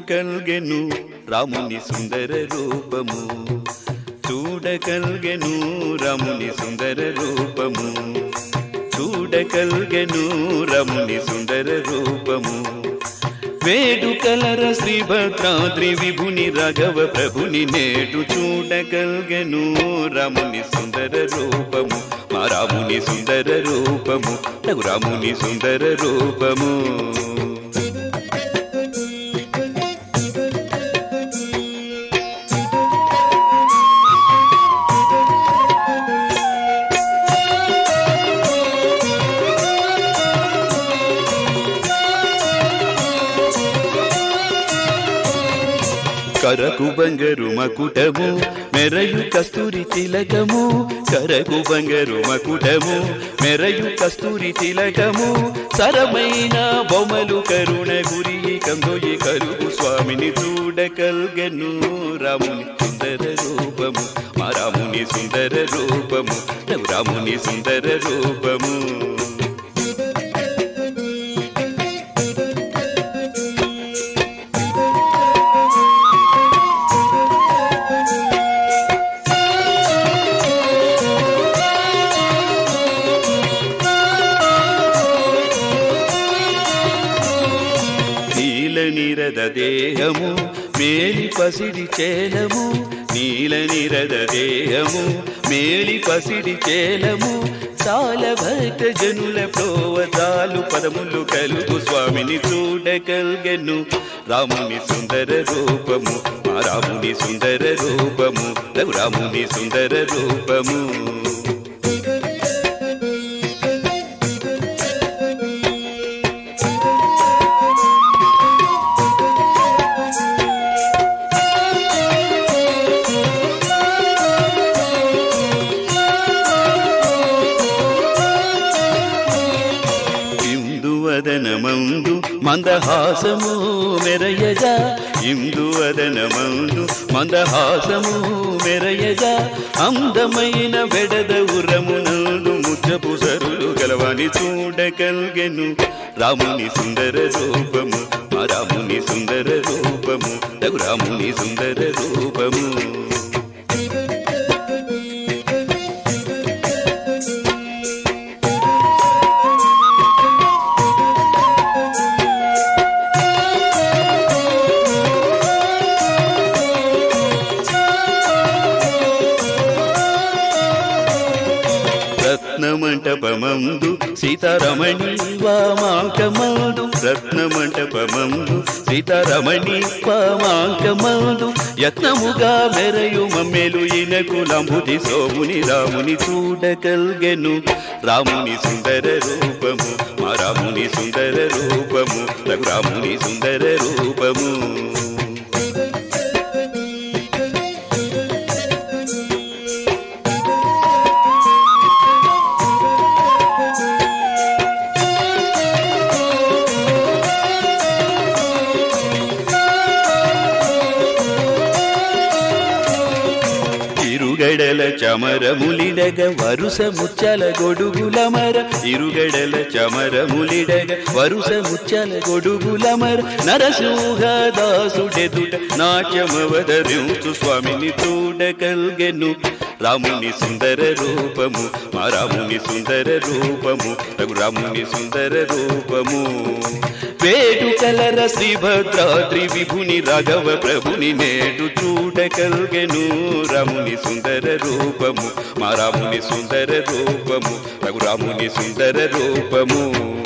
చూడకల్గెను రాముని సుందర రూపము చూడకల్గెను రాముని సుందర రూపము చూడకల్గెను రాముని సుందర రూపము వేడుకలర శ్రీభద్రాద్రి విభుని రాఘవ ప్రభుని నేడు చూడగల్గెను రాముని సుందర రూపము మా రాముని సుందర రూపము రఘురాముని సుందర రూపము కరకు బంగరు మకుటము మెరయు కస్తూరి తిలకము కరకు బంగరు మకుటము మెరయు కస్తూరి తిలకము సరమైన బొమ్మలు కరుణ గురి కందొయ్యి కరుగు స్వామిని చూడకల్గను రాముని సుందర రూపము మా రాముని సుందర రూపము రాముని సుందర రూపము నీల నిరద దేహము మేలి పసిడి చేలము నీల నిరద దేహము మేలి పసిడి చేలము చాలా భక్త జనుల ప్రోవతాలు పదములు కలుగు స్వామిని చూడగల్గెను రాముని సుందర రూపము మా రాముని సుందర రూపము రఘురాముని సుందర రూపము ఇందువదనమందు మందహాసము మెరయగా ఇందువదనమందు మందహాసము మెరయగా అందమైన వెడద ఉరమునందు ముచ్చపు సరులు గలవాని చూడగల్గెను రాముని సుందర రూపము మా రాముని సుందర రూపము రఘురాముని సుందర రూపము రత్నమంటపమందు సీతారమణి వామాంకమందు రత్నమంటపమందు సీతారమణి వామాంకమందు యత్నముగా మెరయు మమ్మెలు ఇనకు లంబుది సోముని రాముని చూడగల్గెను రాముని సుందర రూపము మా రాముని సుందర రూపము రఘురాముని సుందర రూపము ఇరుగడల చమరములిడగ వరుస ముచ్చల గొడుగులమర ఇరుగడల చమరములిడగ వరుస ముచ్చల గొడుగులమర నరసింహ దాసుడెదుట నాట్యమవదరించు స్వామిని చూడగల్గెను రాముని సుందర రూపము మా రాముని సుందర రూపము రఘురాముని సుందర రూపము వేడుకలర శ్రీభద్రాద్రి విభుని రాఘవ ప్రభుని నేడు చూడగల్గెను రాముని సుందర రూపము మా రాముని సుందర రూపము రఘురాముని సుందర రూపము